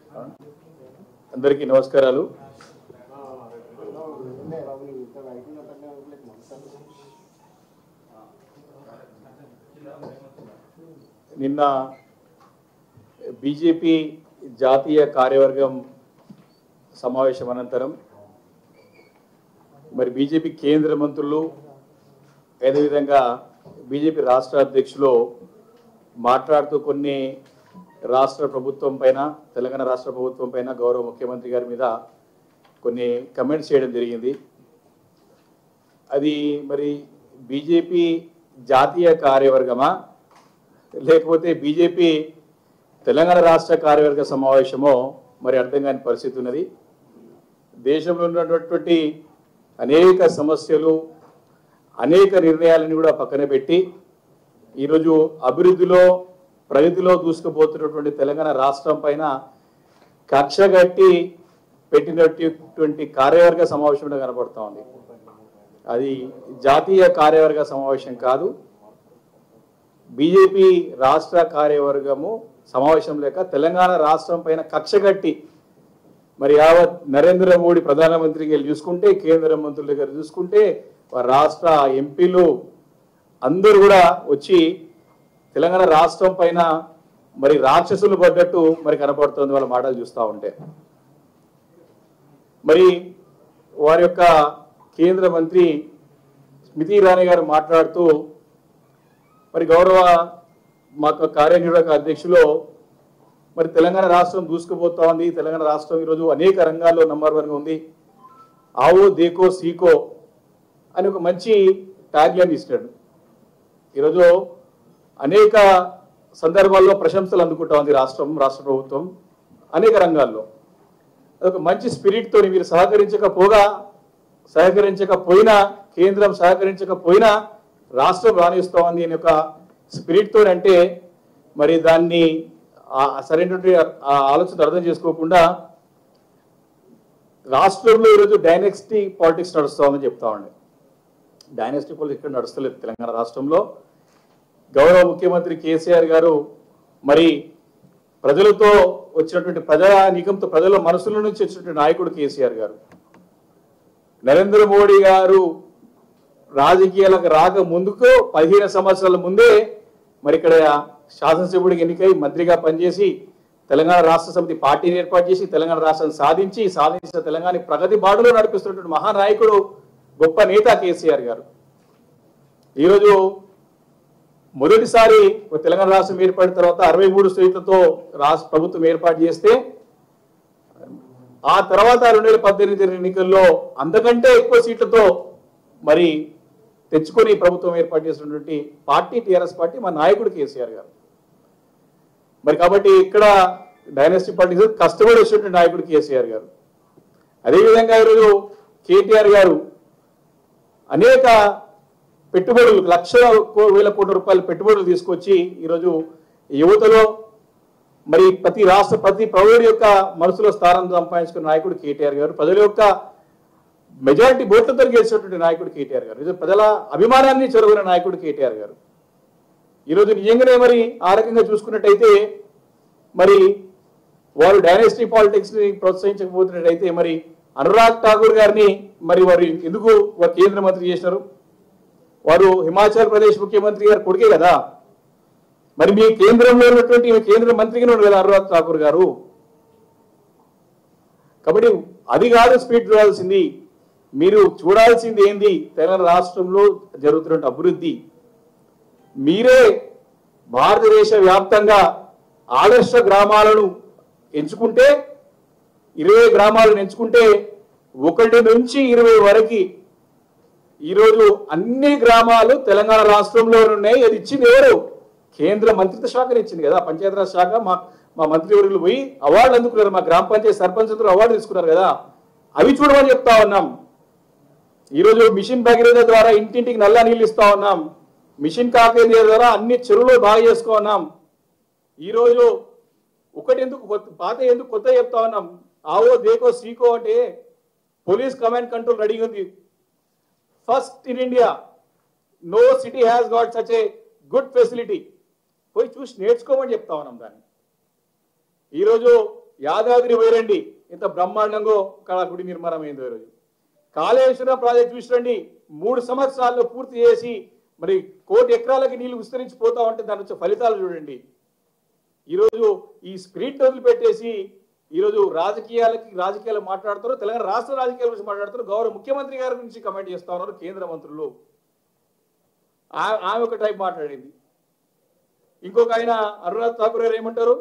అందరికీ నమస్కారాలు నిన్న బీజేపీ జాతీయ కార్యవర్గం సమావేశం అనంతరం మరి బీజేపీ కేంద్ర మంత్రులు అదేవిధంగా బీజేపీ రాష్ట్ర అధ్యక్షులు మాట్లాడుతూ కొన్ని రాష్ట్ర ప్రభుత్వం పైన తెలంగాణ రాష్ట్ర ప్రభుత్వం పైన గౌరవ ముఖ్యమంత్రి గారి మీద కొన్ని కమెంట్స్ చేయడం జరిగింది అది మరి బీజేపీ జాతీయ కార్యవర్గమా లేకపోతే బీజేపీ తెలంగాణ రాష్ట్ర కార్యవర్గ సమావేశమో మరి అర్థం కాని పరిస్థితి ఉన్నది దేశంలో ఉన్నటువంటి అనేక సమస్యలు అనేక నిర్ణయాలను కూడా పక్కన పెట్టి ఈరోజు అభివృద్ధిలో ప్రగతిలో దూసుకుపోతున్నటువంటి తెలంగాణ రాష్ట్రం పైన కక్ష కట్టి పెట్టినటువంటి కార్యవర్గ సమావేశంలో కనపడుతూ ఉంది అది జాతీయ కార్యవర్గ సమావేశం కాదు బీజేపీ రాష్ట్ర కార్యవర్గము సమావేశం లేక తెలంగాణ రాష్ట్రం పైన కక్ష కట్టి మరి యావత్ నరేంద్ర మోడీ ప్రధానమంత్రికి వెళ్ళి చూసుకుంటే కేంద్ర మంత్రుల దగ్గర చూసుకుంటే వారి రాష్ట్ర ఎంపీలు అందరూ కూడా వచ్చి తెలంగాణ రాష్ట్రం పైన మరి రాక్షసులు పడ్డట్టు మరి కనపడుతుంది వాళ్ళ మాటలు చూస్తూ ఉంటే మరి వారి యొక్క కేంద్ర మంత్రి స్మృతి ఇరానీ గారు మాట్లాడుతూ మరి గౌరవ మా యొక్క కార్యనిర్వాహక అధ్యక్షులు మరి తెలంగాణ రాష్ట్రం దూసుకుపోతా ఉంది తెలంగాణ రాష్ట్రం ఈరోజు అనేక రంగాల్లో నంబర్ వన్గా ఉంది ఆవో దేకో సీకో అని ఒక మంచి ట్యాగ్ లైన్ ఇస్తాడు ఈరోజు అనేక సందర్భాల్లో ప్రశంసలు అందుకుంటా ఉంది రాష్ట్రం రాష్ట్ర ప్రభుత్వం అనేక రంగాల్లో అదొక మంచి స్పిరిట్తో మీరు సహకరించకపోగా సహకరించకపోయినా కేంద్రం సహకరించకపోయినా రాష్ట్రం రాణిస్తూ ఉంది అనే ఒక స్పిరిట్తో అంటే మరి దాన్ని ఆ సరైనటువంటి ఆ ఆలోచన అర్థం చేసుకోకుండా రాష్ట్రంలో ఈరోజు డైనెక్స్టీ పాలిటిక్స్ నడుస్తోందని చెప్తా ఉండే డైనెస్టీ పాలిటిక్స్ ఇక్కడ నడుస్తలేదు తెలంగాణ రాష్ట్రంలో గౌరవ ముఖ్యమంత్రి కేసీఆర్ గారు మరి ప్రజలతో వచ్చినటువంటి ప్రజానీకంతో ప్రజల మనసుల నుంచి వచ్చినటువంటి నాయకుడు కేసీఆర్ గారు నరేంద్ర మోడీ గారు రాజకీయాలకు రాక ముందుకు పదిహేను సంవత్సరాల ముందే మరి ఇక్కడ శాసనసభ్యుడికి ఎన్నికై మంత్రిగా పనిచేసి తెలంగాణ రాష్ట్ర సమితి పార్టీని ఏర్పాటు చేసి తెలంగాణ రాష్ట్రాన్ని సాధించి సాధించిన తెలంగాణ ప్రగతి బాటలో నడిపిస్తున్నటువంటి మహానాయకుడు గొప్ప నేత కేసీఆర్ గారు ఈరోజు మొదటిసారి ఒక తెలంగాణ రాష్ట్రం ఏర్పడిన తర్వాత అరవై మూడు సీట్లతో రాష్ట్ర ప్రభుత్వం ఏర్పాటు చేస్తే ఆ తర్వాత రెండు వేల పద్దెనిమిది ఎన్నికల్లో అంతకంటే ఎక్కువ సీట్లతో మరి తెచ్చుకొని ప్రభుత్వం ఏర్పాటు చేసినటువంటి పార్టీ టీఆర్ఎస్ పార్టీ మా నాయకుడు కేసీఆర్ గారు మరి కాబట్టి ఇక్కడ డైనాసిటీ పార్టీస్ కష్టపడి వచ్చినటువంటి నాయకుడు కేసీఆర్ గారు అదేవిధంగా ఈరోజు కేటీఆర్ గారు అనేక పెట్టుబడులు లక్షల కో- వేల కోట్ల రూపాయల పెట్టుబడులు తీసుకొచ్చి ఈరోజు యువతలో మరి ప్రతి రాష్ట్ర ప్రతి పౌరుడి యొక్క మనసులో స్థానం సంపాదించుకున్న నాయకుడు కేటీఆర్ గారు ప్రజల యొక్క మెజారిటీ ఓట్లతో గెలిచినటువంటి నాయకుడు కేటీఆర్ గారు ఇది ప్రజల అభిమానాన్ని చెరువున నాయకుడు కేటీఆర్ గారు ఈరోజు నిజంగానే మరి ఆ రకంగా చూసుకున్నట్టయితే మరి వారు డైనాసిటీ పాలిటిక్స్ ని ప్రోత్సహించకపోతున్నట్టయితే మరి అనురాగ్ ఠాకూర్ గారిని మరి వారు ఎందుకు వారు కేంద్ర మంత్రి చేసినారు వారు హిమాచల్ ప్రదేశ్ ముఖ్యమంత్రి గారు కొడుకే కదా మరి మీ కేంద్రంలో ఉన్నటువంటి మీ కేంద్ర మంత్రిగా ఉన్నారు కదా అనురాగ్ ఠాకూర్ గారు కాబట్టి అది కాదు స్పీడ్ చూడాల్సింది మీరు చూడాల్సింది ఏంది తెలంగాణ రాష్ట్రంలో జరుగుతున్న అభివృద్ధి మీరే భారతదేశ వ్యాప్తంగా ఆదర్శ గ్రామాలను ఎంచుకుంటే ఇరవై గ్రామాలను ఎంచుకుంటే ఒకటి నుంచి ఇరవై వరకు ఈరోజు అన్ని గ్రామాలు తెలంగాణ రాష్ట్రంలో ఉన్నాయి అది ఇచ్చింది ఎవరు కేంద్ర మంత్రిత్వ శాఖను ఇచ్చింది కదా పంచాయతీరాజ్ శాఖ మా మా మంత్రివర్గులు పోయి అవార్డు అందుకున్నారు మా గ్రామ పంచాయతీ సర్పంచ్ అందరూ అవార్డు తీసుకున్నారు కదా అవి చూడమని చెప్తా ఉన్నాం ఈరోజు మిషన్ భగీరథ ద్వారా ఇంటింటికి నల్ల నీళ్ళు ఇస్తా ఉన్నాం మిషన్ కాకేంద్ర ద్వారా అన్ని చెరువులు బాగా చేసుకో ఉన్నాం ఈరోజు ఒకటి ఎందుకు కొత్త- పాత ఎందుకు కొత్త చెప్తా ఉన్నాం ఆవో దేకో సీకో అంటే పోలీస్ కమాండ్ కంట్రోల్ రెడీ ఉంది first in India no city has got such a good facility పోయి చూసి నేర్చుకోమని చెప్తా ఉన్నాం దాన్ని ఈరోజు యాదాద్రి పోయిరండి ఇంత బ్రహ్మాండంగా ఇక్కడ గుడి నిర్మాణం అయిందో ఈరోజు కాళేశ్వరం ప్రాజెక్ట్ చూసిరండి మూడు సంవత్సరాల్లో పూర్తి చేసి మరి కోటి ఎకరాలకి నీళ్లు విస్తరించిపోతా ఉంటే దాని వచ్చే ఫలితాలు చూడండి ఈరోజు ఈ స్పిరిట్ వదిలిపెట్టేసి ఈరోజు రాజకీయాలకి రాజకీయాలు మాట్లాడుతారు తెలంగాణ రాష్ట్ర రాజకీయాల గురించి మాట్లాడుతారు గౌరవ ముఖ్యమంత్రి గారి గురించి కమెంట్ చేస్తా ఉన్నారు కేంద్ర మంత్రులు ఆ- ఆమె ఒక టైప్ మాట్లాడింది ఇంకొక ఆయన అనురాగ్ ఠాకూర్ గారు ఏమంటారు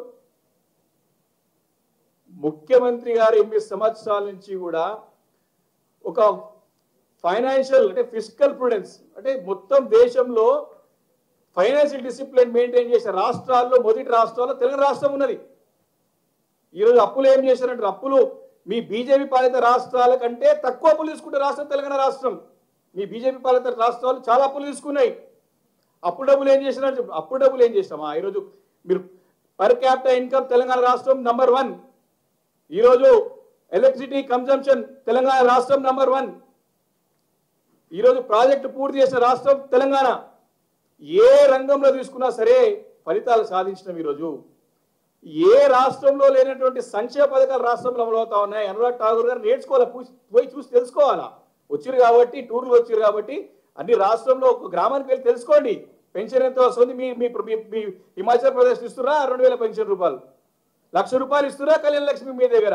ముఖ్యమంత్రి గారు ఎనిమిది సంవత్సరాల నుంచి కూడా ఒక ఫైనాన్షియల్ అంటే ఫిజికల్ ప్రుడెన్స్ అంటే మొత్తం దేశంలో ఫైనాన్షియల్ డిసిప్లిన్ మెయింటైన్ చేసే రాష్ట్రాల్లో మొదటి రాష్ట్రాల్లో తెలంగాణ రాష్ట్రం ఉన్నది ఈరోజు అప్పులు ఏం చేశారంటే అప్పులు మీ బీజేపీ పాలిత రాష్ట్రాల కంటే తక్కువ అప్పులు తీసుకుంటే రాష్ట్రం తెలంగాణ రాష్ట్రం మీ బీజేపీ పాలిత రాష్ట్రాలు చాలా అప్పులు తీసుకున్నాయి అప్పు డబ్బులు ఏం చేసినారు అప్పు డబ్బులు ఏం చేస్తామా ఈరోజు మీరు పర్ క్యాపిటల్ ఇన్కమ్ తెలంగాణ రాష్ట్రం నంబర్ వన్ ఈరోజు ఎలక్ట్రిసిటీ కన్జంప్షన్ తెలంగాణ రాష్ట్రం నంబర్ వన్ ఈరోజు ప్రాజెక్టు పూర్తి చేసిన రాష్ట్రం తెలంగాణ ఏ రంగంలో తీసుకున్నా సరే ఫలితాలు సాధించడం ఈరోజు ఏ రాష్ట్రంలో లేనటువంటి సంక్షేమ పథకాలు రాష్ట్రంలో అమలవుతా ఉన్నాయి అనురాగ్ ఠాగూర్ గారు నేర్చుకోవాలి పూ- పోయి చూసి తెలుసుకోవాలా వచ్చిరు కాబట్టి టూర్లు వచ్చిరు కాబట్టి అన్ని రాష్ట్రంలో ఒక గ్రామానికి వెళ్ళి తెలుసుకోండి పెన్షన్ ఎంత వస్తుంది మీ మీ మీ- మీ హిమాచల్ ప్రదేశ్ ఇస్తున్నా రెండు వేల పెన్షన్ రూపాయలు లక్ష రూపాయలు ఇస్తున్నా కళ్యాణ లక్ష్మి మీ దగ్గర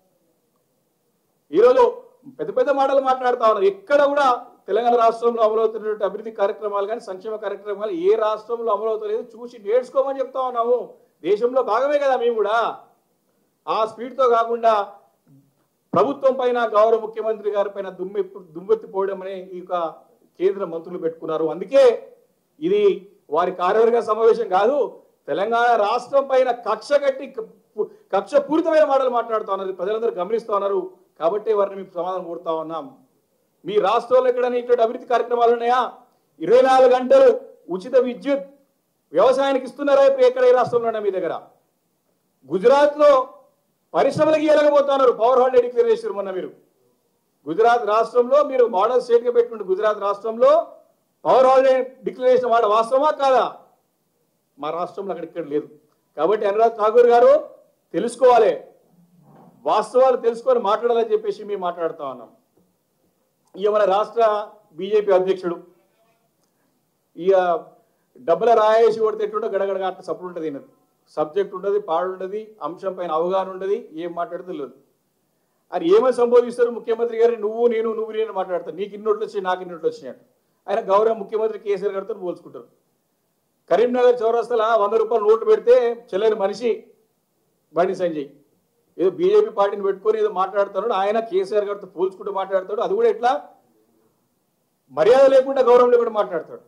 ఈరోజు పెద్ద పెద్ద మాటలు మాట్లాడుతా ఉన్నారు ఎక్కడ కూడా తెలంగాణ రాష్ట్రంలో అమలవుతున్నటువంటి అభివృద్ధి కార్యక్రమాలు కానీ సంక్షేమ కార్యక్రమాలు ఏ రాష్ట్రంలో అమలవుతలేదు చూసి నేర్చుకోమని చెప్తా ఉన్నాము దేశంలో భాగమే కదా మేము కూడా ఆ స్పీడ్తో కాకుండా ప్రభుత్వం పైన గౌరవ ముఖ్యమంత్రి గారి పైన దుమ్మెప్పు దుమ్మెత్తిపోవడం అనే ఈ యొక్క కేంద్ర మంత్రులు పెట్టుకున్నారు అందుకే ఇది వారి కార్యవర్గ సమావేశం కాదు తెలంగాణ రాష్ట్రం పైన కక్ష కట్టి క- కక్ష పూరితమైన మాటలు మాట్లాడుతా ఉన్నారు ప్రజలందరూ గమనిస్తా ఉన్నారు కాబట్టి వారిని మీకు సమాధానం కోరుతా ఉన్నాం మీ రాష్ట్రంలో ఎక్కడైనా ఇటువంటి అభివృద్ధి కార్యక్రమాలు ఉన్నాయా ఇరవై నాలుగు గంటలు ఉచిత విద్యుత్ వ్యవసాయానికి ఇస్తున్నారా ఇప్పుడు ఎక్కడ ఏ రాష్ట్రంలో ఉన్నా మీ దగ్గర గుజరాత్ లో పరిశ్రమలకు ఇవ్వలేకపోతున్నారు పవర్ హాలిడే డిక్లేర్ చేశారు మొన్న మీరు గుజరాత్ రాష్ట్రంలో మీరు మోడల్ స్టేట్ గా పెట్టుకుంటే గుజరాత్ రాష్ట్రంలో పవర్ హాలిడే డిక్లేర్ చేసిన మాట వాస్తవమా కాదా మా రాష్ట్రంలో అక్కడ ఇక్కడ లేదు కాబట్టి అనురాగ్ ఠాకూర్ గారు తెలుసుకోవాలి వాస్తవాలు తెలుసుకొని మాట్లాడాలని చెప్పేసి మేము మాట్లాడుతా ఉన్నాం ఇక మన రాష్ట్ర బీజేపీ అధ్యక్షుడు ఇక డబ్బుల రాయేసి కొడితే ఎట్లుంటో గడగడగా అట్లా సప్పుడు ఉంటుంది ఈయనది సబ్జెక్ట్ ఉంటుంది పాడు ఉంటుంది అంశం పైన అవగాహన ఉండదు ఏం మాట్లాడితే తెలియదు అది ఏమని సంబోధిస్తారు ముఖ్యమంత్రి గారు నువ్వు నేను నువ్వు నేను మాట్లాడతారు నీకు ఇన్నోట్లు వచ్చాయి నాకు ఇన్నోట్లు వచ్చినాయి ఆయన గౌరవ ముఖ్యమంత్రి కేసీఆర్ గారితో పోల్చుకుంటారు కరీంనగర్ చౌరస్తల వంద రూపాయలు నోటు పెడితే చెల్లని మనిషి బండి సంజయ్ ఏదో బీజేపీ పార్టీని పెట్టుకొని ఏదో మాట్లాడుతున్నాడు ఆయన కేసీఆర్ గారితో పోల్చుకుంటూ మాట్లాడతాడు అది కూడా ఎట్లా మర్యాద లేకుండా గౌరవం లేకుండా మాట్లాడతాడు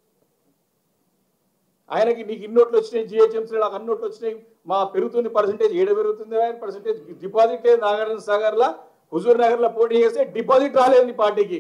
ఆయనకి నీకు ఇన్నోట్లు వచ్చినాయి జిహెచ్ఎంసీ నాకు అన్నోట్లు వచ్చినాయి మా పెరుగుతుంది పర్సంటేజ్ ఏడు పెరుగుతుంది పర్సంటేజ్ డిపాజిట్ లేదు నాగార్జున సాగర్లా హుజూర్ నగర్లో పోటీ చేస్తే డిపాజిట్ రాలేదు నీ పార్టీకి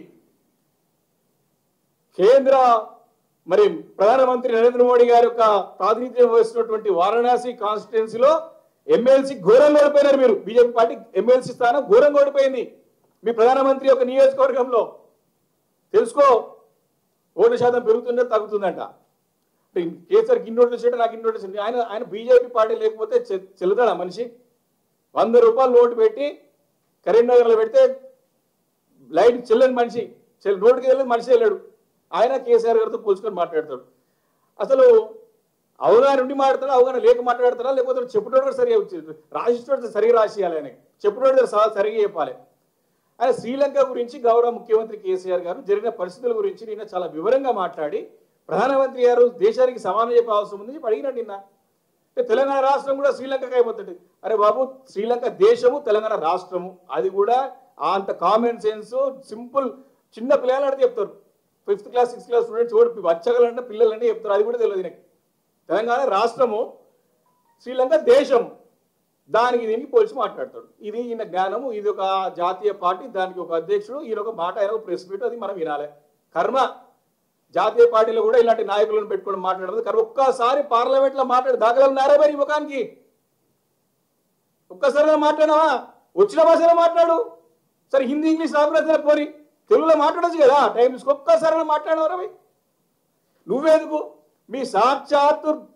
కేంద్ర మరి ప్రధానమంత్రి నరేంద్ర మోడీ గారి యొక్క ప్రాతినిధ్యం వహిస్తున్నటువంటి వారణాసి కాన్స్టిట్యున్సీలో ఎమ్మెల్సీ ఘోరంగా ఓడిపోయినారు మీరు బీజేపీ పార్టీ ఎమ్మెల్సీ స్థానం ఘోరంగా ఓడిపోయింది మీ ప్రధానమంత్రి యొక్క నియోజకవర్గంలో తెలుసుకో ఓటు శాతం పెరుగుతుంటే తగ్గుతుందంట అంటే కేసీఆర్కి ఇన్నోట్లు వచ్చేట నాకు ఇన్నోట్లు వచ్చింది ఆయన ఆయన బీజేపీ పార్టీ లేకపోతే చె- చెల్లుతాడా మనిషి వంద రూపాయలు నోటు పెట్టి కరీంనగర్లో పెడితే లైట్ చెల్లని మనిషి చెల్లి నోటుకి వెళ్ళి మనిషి వెళ్ళాడు ఆయన కేసీఆర్ గారితో పోల్చుకొని మాట్లాడతాడు అసలు అవగాహన ఉండి మాట్లాడతాడా అవగాహన లేక మాట్లాడతాడా లేకపోతే చెప్పుటోడు కూడా సరిగా వచ్చి- రాసిస్తోడు సరిగా రాసియాలి ఆయనకి చెప్పుటోడు కూడా స- సరిగా చెప్పాలి ఆయన శ్రీలంక గురించి గౌరవ ముఖ్యమంత్రి కేసీఆర్ గారు జరిగిన పరిస్థితుల గురించి నిన్న చాలా వివరంగా మాట్లాడి ప్రధానమంత్రి గారు దేశానికి సమానం చెప్పే అవసరం ఉంది చెప్పి అడిగినాడు నిన్న అంటే తెలంగాణ రాష్ట్రం కూడా శ్రీలంకకి అయిపోతుంది అరే బాబు శ్రీలంక దేశము తెలంగాణ రాష్ట్రము అది కూడా అంత కామన్ సెన్స్ సింపుల్ చిన్న పిల్లలు అంటే చెప్తారు fifth class sixth class students కూడా బచ్చగలంటే పిల్లలంటే చెప్తారు అది కూడా తెలియదు నాకు తెలంగాణ రాష్ట్రము శ్రీలంక దేశం దానికి దీనికి పోల్చి మాట్లాడతాడు ఇది ఈయన జ్ఞానము ఇది ఒక జాతీయ పార్టీ దానికి ఒక అధ్యక్షుడు ఈయన ఒక మాట ఆయన ఒక ప్రెస్ మీట్ అది మనం వినాలి కర్మ జాతీయ పార్టీలో కూడా ఇలాంటి నాయకులను పెట్టుకొని మాట్లాడదు కానీ ఒక్కసారి పార్లమెంట్ లో మాట్లాడి దాఖలు నారాబారి ఈ ముఖానికి ఒక్కసారి మాట్లాడావా వచ్చిన భాషలో మాట్లాడు సరే హిందీ ఇంగ్లీష్ రాబోతున్నా పోరి తెలుగులో మాట్లాడచ్చు కదా టైం ఒక్కసారి మాట్లాడవరా భయ్ నువ్వెందుకు మీ సాక్షాత్తు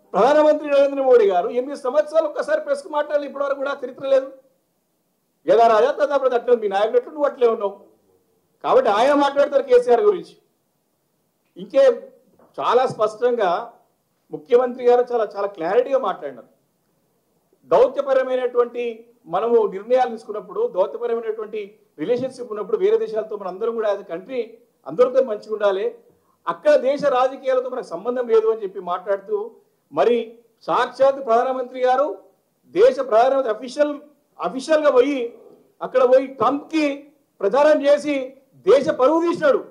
ప్రధానమంత్రి నరేంద్ర మోడీ గారు ఎనిమిది సంవత్సరాలు ఒక్కసారి ప్రెస్కు మాట్లాడాలి ఇప్పటివరకు కూడా చరిత్ర లేదు యథా రాజా తదా ప్రజ అట్లా మీ నాయకుడు ఎట్లా నువ్వు అట్లే ఉన్నావు కాబట్టి ఆయన మాట్లాడతారు కేసీఆర్ గురించి ఇంకే చాలా స్పష్టంగా ముఖ్యమంత్రి గారు చాలా చాలా క్లారిటీగా మాట్లాడినారు దౌత్యపరమైనటువంటి మనము నిర్ణయాలు తీసుకున్నప్పుడు దౌత్యపరమైనటువంటి రిలేషన్షిప్ ఉన్నప్పుడు వేరే దేశాలతో మన అందరం కూడా యాజ్ కంట్రీ అందరితో మంచిగా ఉండాలి అక్కడ దేశ రాజకీయాలతో మనకు సంబంధం లేదు అని చెప్పి మాట్లాడుతూ మరి సాక్షాత్ ప్రధానమంత్రి గారు దేశ ప్రధానమంత్రి అఫీషియల్ అఫీషియల్ గా పోయి అక్కడ పోయి ట్రంప్ కి ప్రచారం చేసి దేశ పరువు తీసినాడు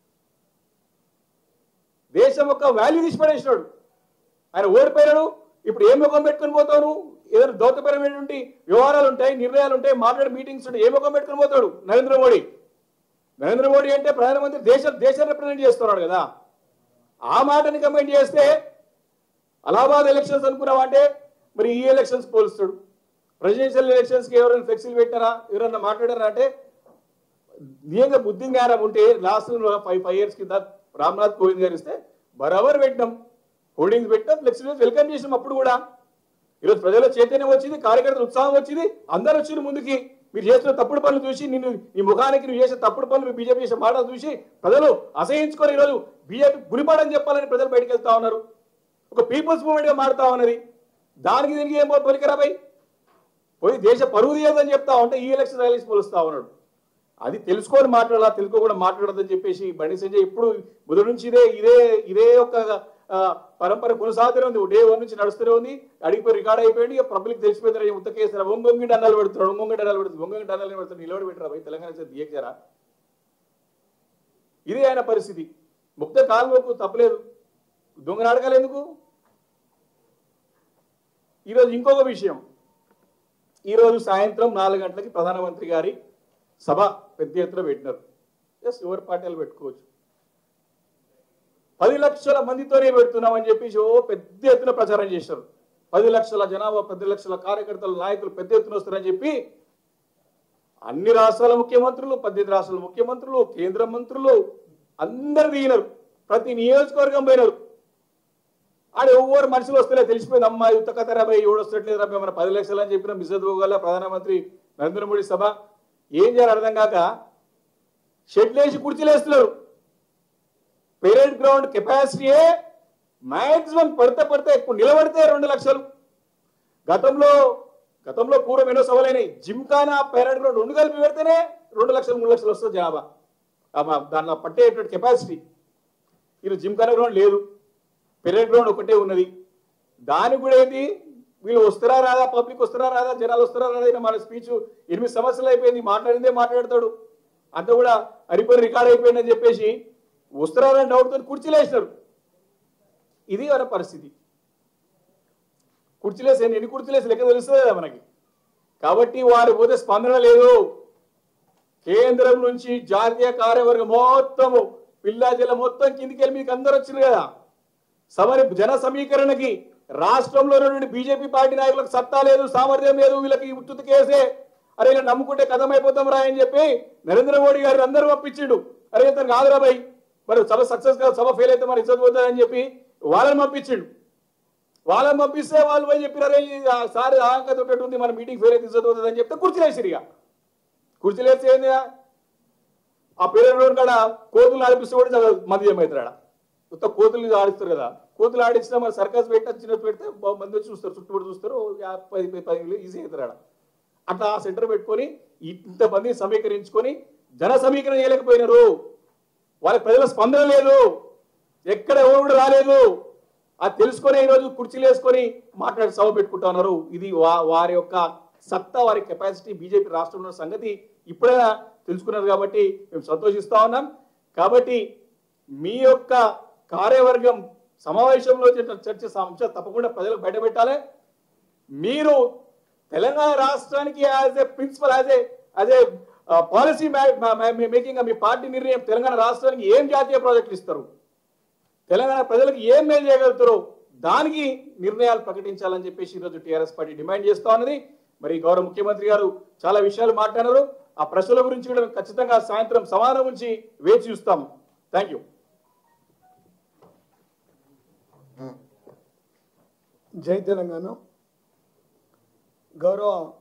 దేశం యొక్క వాల్యూ తీసి పడేసినాడు ఆయన ఓడిపోయినాడు ఇప్పుడు ఏం ముఖం పెట్టుకొని పోతావు ఏదైనా దౌత్యపరమైనటువంటి వ్యవహారాలు ఉంటాయి నిర్ణయాలు ఉంటాయి మాట్లాడే మీటింగ్స్ ఉంటాయి ఏ ముఖం పెట్టుకొని పోతాడు నరేంద్ర మోడీ నరేంద్ర మోడీ అంటే ప్రధానమంత్రి దేశ దేశాన్ని రిప్రజెంట్ చేస్తున్నాడు కదా ఆ మాటని కమెంట్ చేస్తే అలహాబాద్ ఎలక్షన్స్ అనుకున్నావా అంటే మరి ఈ ఎలక్షన్స్ పోలుస్తాడు ప్రెసిడెన్షియల్ ఎలక్షన్స్కి ఎవరైనా ఫ్లెక్సీలు పెట్టారా ఎవరైనా మాట్లాడారా అంటే నిజంగా బుద్ధింగారం ఉంటే లాస్ట్ ఫైవ్ ఫైవ్ ఇయర్స్ కింద రామ్నాథ్ కోవింద్ గారు ఇస్తే బరాబర్ పెట్టినాం హోర్డింగ్స్ పెట్టాం ఫ్లెక్సీలు వెల్కమ్ చేసినాం అప్పుడు కూడా ఈరోజు ప్రజల చైతన్యం వచ్చింది కార్యకర్తల ఉత్సాహం వచ్చింది అందరూ వచ్చిన ముందుకి మీరు చేస్తున్న తప్పుడు పనులు చూసి నిన్ను నీ ముఖానికి నువ్వు చేసే తప్పుడు పనులు బీజేపీ చేసే మాటలు చూసి ప్రజలు అసహించుకొని ఈరోజు బీజేపీ గురిపాడని చెప్పాలని ప్రజలు బయటకు వెళ్తా ఉన్నారు ఒక పీపుల్స్ మూవ్మెంట్ గా మారుతా ఉన్నది దానికి దీనికి ఏం పొలికరాబాయి పోయి దేశ పరువు తీయదని చెప్తా ఉంటే ఈ ఎలక్షన్ ర్యాలీస్ పోలుస్తా ఉన్నాడు అది తెలుసుకొని మాట్లాడాలా తెలుసుకోకుండా మాట్లాడదని చెప్పేసి బండి సంజయ్ ఇప్పుడు మొదటి నుంచి ఇదే ఇదే ఇదే ఒక ఆ, పరంపర కొనసాగుతూనే ఉంది డే వన్ నుంచి నడుస్తూనే ఉంది అడిగిపోయి రికార్డ్ అయిపోయింది ఇక పబ్లిక్ తెలిసిపోయింది ఉత్త కేసు ఒంగొంగి అన్నాలు పెడుతున్నాడు ఒంగొంగి అన్నాలు పెడుతుంది ఒంగొంగి అన్నాలు పెడుతున్నాడు నిలబడి పెట్టరా పోయి తెలంగాణ సైడ్ దియకరా ఇది ఆయన పరిస్థితి ముక్త కాలువకు తప్పలేదు దొంగ నాటకాలు ఎందుకు ఈరోజు ఇంకొక విషయం ఈరోజు సాయంత్రం నాలుగు గంటలకి ప్రధానమంత్రి గారి సభ పెద్ద ఎత్తున పెట్టినారు ఎస్ ఎవరి పార్టీలు పెట్టుకోవచ్చు పది లక్షల మందితోనే పెడుతున్నామని చెప్పేసి ఓ పెద్ద ఎత్తున ప్రచారం చేశారు పది లక్షల జనాభా పది లక్షల కార్యకర్తలు నాయకులు పెద్ద ఎత్తున వస్తారని చెప్పి అన్ని రాష్ట్రాల ముఖ్యమంత్రులు పద్దెనిమిది రాష్ట్రాల ముఖ్యమంత్రులు కేంద్ర మంత్రులు అందరు దిగినారు ప్రతి నియోజకవర్గం పోయినారు ఆడ ఎవరు మనుషులు వస్తలే తెలిసిపోయింది అమ్మాయి యుద్ధ కథరాబాయ్ ఎవడు వస్తట్లేదు రాబాయ్ మన పది లక్షలు అని చెప్పిన మిసద్ గోగాల ప్రధానమంత్రి నరేంద్ర మోడీ సభ ఏం చేయాలి అర్థం కాక షెడ్లు వేసి కుర్చీలేస్తున్నారు పెరేడ్ గ్రౌండ్ కెపాసిటీయే మాక్సిమం పడితే పడితే ఎక్కువ నిలబడితే రెండు లక్షలు గతంలో గతంలో పూర్వం ఎన్నో సభలైనాయి జిమ్ఖానా పెరేడ్ గ్రౌండ్ రెండు కలిపి పెడితేనే రెండు లక్షలు మూడు లక్షలు వస్తుంది జనాభా ఆ మా- దాంట్లో పట్టేటువంటి కెపాసిటీ ఇది జిమ్ఖానా గ్రౌండ్ లేదు పెరేడ్ గ్రౌండ్ ఒకటే ఉన్నది దానికి కూడా ఏంటి వీళ్ళు వస్తారా రాదా పబ్లిక్ వస్తారా రాదా జనాలు వస్తారా రాదా ఈయన మన స్పీచ్ ఎనిమిది సంవత్సరాలు అయిపోయింది మాట్లాడిందే మాట్లాడతాడు అంతా కూడా అరిపోయి రికార్డ్ అయిపోయిందని చెప్పేసి వస్తారా అని డౌట్తో కుర్చీలు వేసినారు ఇది మన పరిస్థితి కుర్చీలేసి ఎన్ని కుర్చీలేసి లెక్క తెలుస్తుంది కదా మనకి కాబట్టి వారు పోతే స్పందన లేదు కేంద్రం నుంచి జాతీయ కార్యవర్గం మొత్తము పిల్లా జిల్లా మొత్తం కిందికి వెళ్ళి మీకు అందరు వచ్చింది కదా సమరి జన సమీకరణకి రాష్ట్రంలో ఉన్నటువంటి బీజేపీ పార్టీ నాయకులకు సత్తా లేదు సామర్థ్యం లేదు వీళ్ళకి ఉత్తుత కేసే అరే ఇలా నమ్ముకుంటే కథం అయిపోతాం రా అని చెప్పి నరేంద్ర మోడీ గారు అందరూ పంపించిండు అరే ఇతను కాదురా భయ్ మరి సభ సక్సెస్ కాదు సభ ఫెయిల్ అయితే మరి ఇజ్జత్ పోతుందని చెప్పి వాళ్ళని పంపించిండు వాళ్ళని పంపిస్తే వాళ్ళు పోయి చెప్పి అరే ఈ ఆ సార్ ఆంక తోటి ఉంది మన మీటింగ్ ఫెయిల్ అయితే ఇజ్జత్ పోతుంది అని చెప్తే కుర్చీలేసిరు ఇక కుర్చీలేస్తే ఏంది ఆ పేరు కాడ కోతులు ఆడిపిస్తే కూడా చాలా మంది ఏమవుతాడు కొత్త కోతులు ఆడిస్తారు కదా కోతులు ఆడించినా మరి సర్కస్ పెట్టి చిన్నట్టు పెడితే బా- మంది వచ్చి చూస్తారు చుట్టుపడి చూస్తారు ఓ యా- పది పది పది ఈజీ అవుతారు ఆడ అట్లా ఆ సెంటర్ పెట్టుకొని ఇంతమంది సమీకరించుకొని జన సమీకరణ చేయలేకపోయినారు వాళ్ళకి ప్రజల స్పందన లేదు ఎక్కడ ఎవరు కూడా రాలేదు అది తెలుసుకొని ఈరోజు కుర్చీలు వేసుకొని మాట్లాడి సభ పెట్టుకుంటా ఉన్నారు ఇది వా- వారి యొక్క సత్తా వారి కెపాసిటీ బీజేపీ రాష్ట్రంలో ఉన్న సంగతి ఇప్పుడైనా తెలుసుకున్నారు కాబట్టి మేము సంతోషిస్తా ఉన్నాం కాబట్టి మీ యొక్క కార్యవర్గం సమావేశంలో చేసిన చర్చ అంశం తప్పకుండా ప్రజలకు బయటపెట్టాలి మీరు తెలంగాణ రాష్ట్రానికి as a principle as a as a policy making మీ పార్టీ నిర్ణయం తెలంగాణ రాష్ట్రానికి ఏం జాతీయ ప్రాజెక్టులు ఇస్తారు తెలంగాణ ప్రజలకు ఏం మేలు చేయగలుగుతారో దానికి నిర్ణయాలు ప్రకటించాలని చెప్పేసి ఈరోజు టీఆర్ఎస్ పార్టీ డిమాండ్ చేస్తా ఉన్నది మరి గౌరవ ముఖ్యమంత్రి గారు చాలా విషయాలు మాట్లాడారు ఆ ప్రశ్నల గురించి కూడా మేము ఖచ్చితంగా సాయంత్రం సమాధానం గురించి వేచి చూస్తాం థ్యాంక్ యూ జై తెలంగాణ గౌరవ